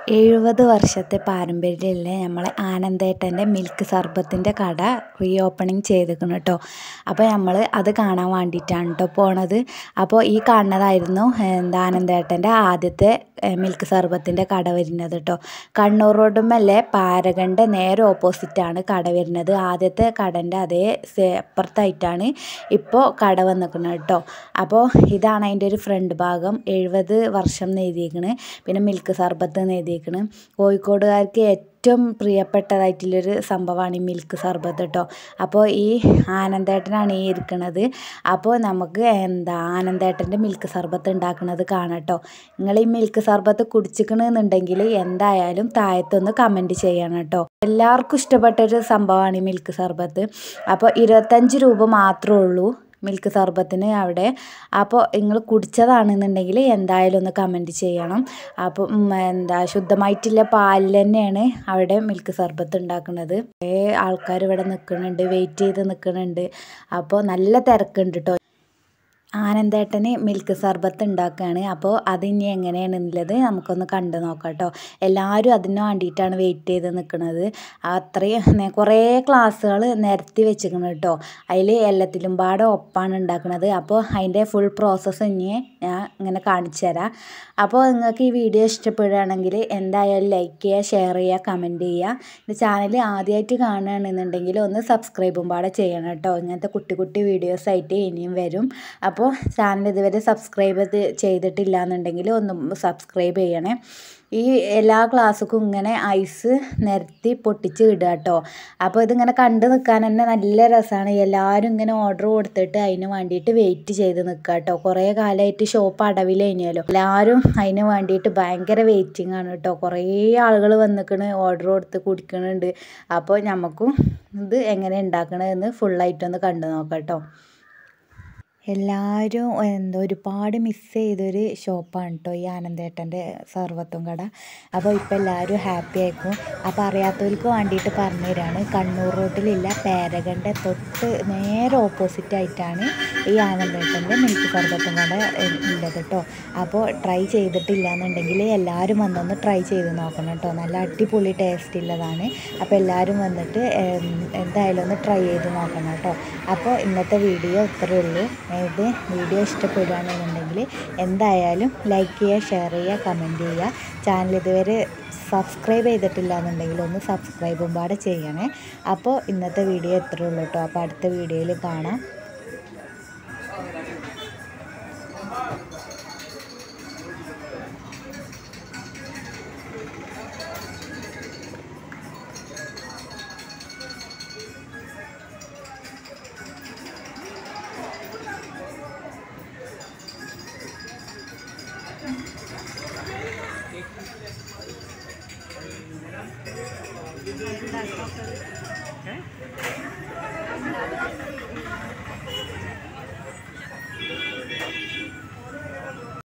എഴുപത് വർഷത്തെ പാരമ്പര്യമുള്ള നമ്മളെ ആനന്ദേട്ടൻ്റെ മിൽക്ക് സർബത്തിൻ്റെ കട റീ ഓപ്പണിങ് ചെയ്തിരിക്കുന്നു കേട്ടോ അപ്പോൾ നമ്മൾ അത് കാണാൻ വേണ്ടിയിട്ടാണ് കേട്ടോ പോണത് അപ്പോൾ ഈ കാണുന്നതായിരുന്നു എന്താ ആനന്ദേട്ടൻ്റെ ആദ്യത്തെ ഏഹ്, മിൽക്ക് സർബത്തിൻ്റെ കട വരുന്നത് കേട്ടോ കണ്ണൂർ റോഡുമല്ലേ പാരകൻ്റെ നേരെ ഓപ്പോസിറ്റാണ് കട വരുന്നത് ആദ്യത്തെ കടൻ്റെ അതേ സെ- അപ്പുറത്തായിട്ടാണ് ഇപ്പോൾ കട വന്നിരിക്കുന്നത് കേട്ടോ അപ്പോൾ ഇതാണ് അതിൻ്റെ ഒരു ഫ്രണ്ട് ഭാഗം എഴുപത് വർഷം എഴുതിയിരിക്കണ് പിന്നെ മിൽക്ക് സർബത്ത് എഴുതിയിരിക്കണ് കോഴിക്കോടുകാർക്ക് ഏറ്റവും പ്രിയപ്പെട്ടതായിട്ടുള്ളൊരു സംഭവമാണ് ഈ മിൽക്ക് സർബത്ത് കേട്ടോ അപ്പോൾ ഈ ആനന്ദേട്ടനാണ് ഈ ഇരിക്കുന്നത് അപ്പോൾ നമുക്ക് എന്താ ആനന്ദേട്ടൻ്റെ മിൽക്ക് സർബത്ത് ഉണ്ടാക്കുന്നത് കാണാം കേട്ടോ നിങ്ങൾ ഈ മിൽക്ക് സർബത്ത് കുടിച്ചിക്കണമെന്നുണ്ടെങ്കിൽ എന്തായാലും താഴത്തൊന്ന് കമൻറ്റ് ചെയ്യണം കേട്ടോ എല്ലാവർക്കും ഇഷ്ടപ്പെട്ടൊരു സംഭവമാണ് ഈ മിൽക്ക് സർബത്ത് അപ്പോൾ ഇരുപത്തഞ്ച് രൂപ മാത്രമേ ഉള്ളൂ മിൽക്ക് സർബത്തിന് അവിടെ അപ്പോൾ നിങ്ങൾ കുടിച്ചതാണെന്നുണ്ടെങ്കിൽ എന്തായാലും ഒന്ന് കമൻറ്റ് ചെയ്യണം അപ്പോൾ ഉം, എന്താ ശുദ്ധമായിട്ടുള്ള പാലിൽ തന്നെയാണ് അവിടെ മിൽക്ക് സർബത്ത് ഉണ്ടാക്കുന്നത് കുറേ ആൾക്കാർ ഇവിടെ നിൽക്കുന്നുണ്ട് വെയിറ്റ് ചെയ്ത് നിൽക്കുന്നുണ്ട് അപ്പോൾ നല്ല തിരക്കുണ്ട് കേട്ടോ ആനന്ദേട്ടന് മിൽക്ക് സർബത്ത് ഉണ്ടാക്കുകയാണ് അപ്പോൾ അതിനി എങ്ങനെയാണെന്നുള്ളത് നമുക്കൊന്ന് കണ്ടു നോക്കാം കേട്ടോ എല്ലാവരും അതിന് വേണ്ടിയിട്ടാണ് വെയിറ്റ് ചെയ്ത് നിൽക്കുന്നത് അത്രയും നെ- കുറേ ക്ലാസ്സുകൾ നിരത്തി വെച്ചിരിക്കണം കേട്ടോ അതിൽ എല്ലാത്തിലും പാടെ ഒപ്പാണ് ഉണ്ടാക്കുന്നത് അപ്പോൾ അതിൻ്റെ ഫുൾ പ്രോസസ്സ് ഇനി ഞാൻ ഇങ്ങനെ കാണിച്ചു തരാം അപ്പോൾ നിങ്ങൾക്ക് ഈ വീഡിയോ ഇഷ്ടപ്പെടുകയാണെങ്കിൽ എന്തായാലും ലൈക്ക് ചെയ്യുക ഷെയർ ചെയ്യുക കമൻറ്റ് ചെയ്യുക ഇത് ചാനൽ ആദ്യമായിട്ട് കാണുകയാണെന്നുണ്ടെങ്കിൽ ഒന്ന് സബ്സ്ക്രൈബും പാടെ ചെയ്യണം കേട്ടോ ഇങ്ങനത്തെ കുട്ടി കുട്ടി വീഡിയോസ് ആയിട്ട് ഇനിയും വരും അപ്പോൾ ചാനൽ ഇതുവരെ സബ്സ്ക്രൈബ് ചെയ്തിട്ടില്ല എന്നുണ്ടെങ്കിൽ ഒന്ന് സബ്സ്ക്രൈബ് ചെയ്യണേ ഈ എല്ലാ ക്ലാസ്സുക്കും ഇങ്ങനെ ഐസ് നിരത്തി പൊട്ടിച്ച് ഇടുക കേട്ടോ അപ്പോൾ ഇതിങ്ങനെ കണ്ടു നിൽക്കാൻ തന്നെ നല്ല രസമാണ് എല്ലാവരും ഇങ്ങനെ ഓർഡർ കൊടുത്തിട്ട് അതിന് വേണ്ടിയിട്ട് വെയിറ്റ് ചെയ്ത് നിൽക്കുക കേട്ടോ കുറേ കാലമായിട്ട് ഷോപ്പ് അടവിൽ കഴിഞ്ഞാലോ എല്ലാവരും അതിന് വേണ്ടിയിട്ട് ഭയങ്കര വെയിറ്റിംഗ് ആണ് കേട്ടോ കുറേ ആളുകൾ വന്നിക്കണ് ഓർഡർ കൊടുത്ത് കുടിക്കണുണ്ട് അപ്പോൾ നമുക്കും ഇത് എങ്ങനെ ഉണ്ടാക്കണതെന്ന് ഫുള്ളായിട്ടൊന്ന് കണ്ടു നോക്കാം കേട്ടോ എല്ലാവരും എന്താ ഒരുപാട് മിസ് ചെയ്തൊരു ഷോപ്പാണ് കേട്ടോ ഈ ആനന്ദേട്ടൻ്റെ സർവത്തും കട അപ്പോൾ ഇപ്പോൾ എല്ലാവരും ഹാപ്പി ആയിരിക്കും അപ്പോൾ അറിയാത്തവർക്ക് വേണ്ടിയിട്ട് പറഞ്ഞു തരാണ് കണ്ണൂർ റോട്ടിലില്ല പേരകൻ്റെ തൊട്ട് നേരെ ഓപ്പോസിറ്റ് ആയിട്ടാണ് ഈ ആനന്ദേട്ടൻ്റെ മിൽക്ക് സർബത്തും കട ഏഹ്, ഉള്ളത് കേട്ടോ അപ്പോൾ ട്രൈ ചെയ്തിട്ടില്ല എന്നുണ്ടെങ്കിൽ എല്ലാവരും വന്നൊന്ന് ട്രൈ ചെയ്ത് നോക്കണം കേട്ടോ നല്ല അടിപൊളി ടേസ്റ്റ് ഉള്ളതാണ് അപ്പോൾ എല്ലാവരും വന്നിട്ട് ഏം, എന്തായാലും ഒന്ന് ട്രൈ ചെയ്ത് നോക്കണം കേട്ടോ അപ്പോൾ ഇന്നത്തെ വീഡിയോ ഇത്രയേ ഉള്ളൂ ഇത് വീഡിയോ ഇഷ്ടപ്പെടുകയാണെന്നുണ്ടെങ്കിൽ എന്തായാലും ലൈക്ക് ചെയ്യുക ഷെയർ ചെയ്യുക കമൻറ്റ് ചെയ്യുക ചാനൽ ഇതുവരെ സബ്സ്ക്രൈബ് ചെയ്തിട്ടില്ല എന്നുണ്ടെങ്കിൽ ഒന്ന് സബ്സ്ക്രൈബും പാടെ ചെയ്യണേ അപ്പോൾ ഇന്നത്തെ വീഡിയോ ഇത്രയേ ഉള്ളൂ കേട്ടോ അപ്പോൾ അടുത്ത വീഡിയോയിൽ കാണാം Gracias.